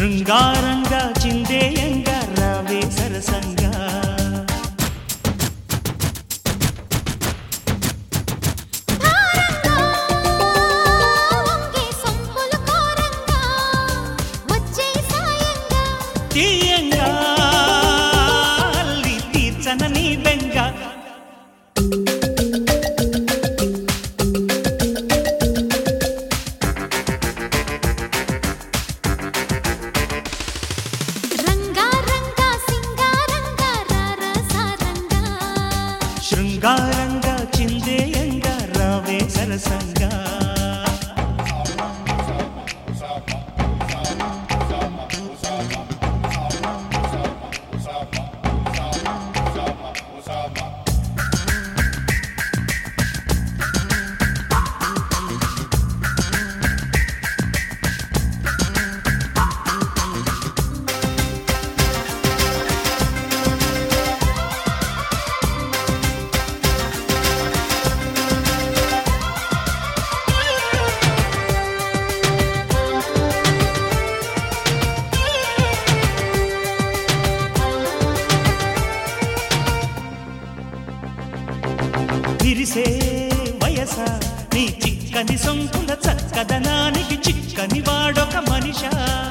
శృంగారంగా చిందేయంగా రావే సరసంగా భారంగా వంగే సొంపులు కోరంగా వచ్చే సాయంగా తీయంగా అల్లి తీర్చన నీ బెంగ రంగా రంగా సింగారంగా రారసారంగా శృంగారంగా చిందేయంగా రావే సరసంగా విరిసే వయస నీ చిక్కని సొంపుల చక్కదనానికి చిక్కని వాడొక మనిషా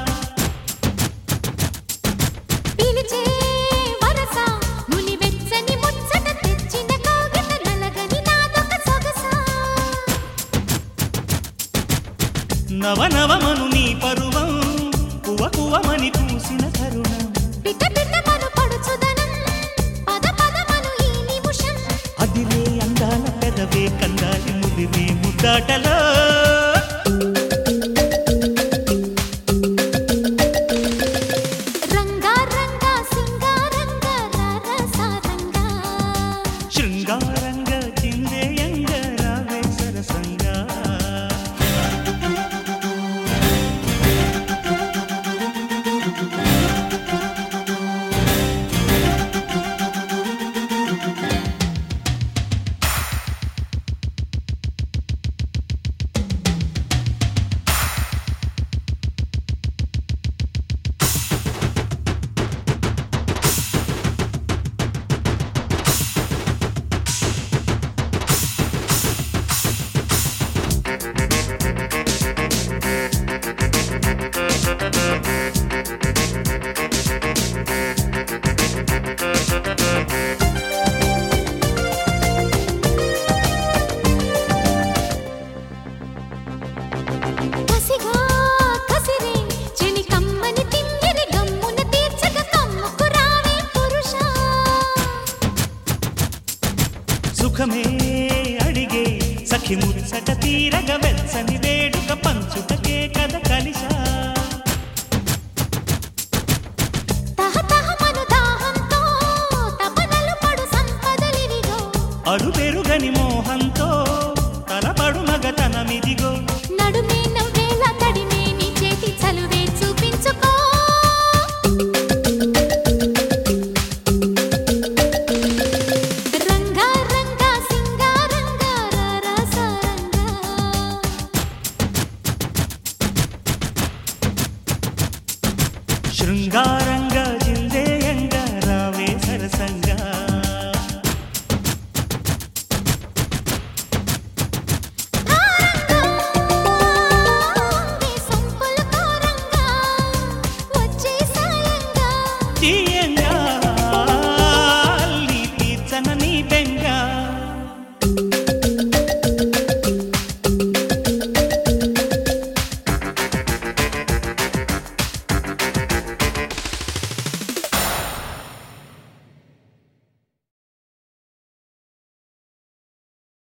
పిలిచే వరస ముని వెచ్చని ముచ్చట తెచ్చిన కోగిట నలగని నాదొక సొగసా నవనవమను నీ పరువం కువ కువమని పూసిన తరుణం పిట పిట మను పడుచుదనం పద పదమను ఈ నిమిషం అదిరే అందాల పెదవే కందాలి ముదిరే ముద్దాటలో రంగా రంగా సింగారంగా రారసారంగా శృంగారంగా చిందేయంగా రావే సరసంగా కసిగా కసిరే చెలి కమ్మని తిమ్మిరి గమ్మున తీర్చక కమ్ముకు రావే పురుషా సుఖమే అడిగే సఖి ముచ్చట తీరగ వెచ్చని వేడుక పంచుటకే కథ కలిసా తహ తహ మను దాహంతో తపనలు పడు సంపదలివిగో అడు పెరుగని మోహంతో తలపడు మగతనమిదిగో నడుమే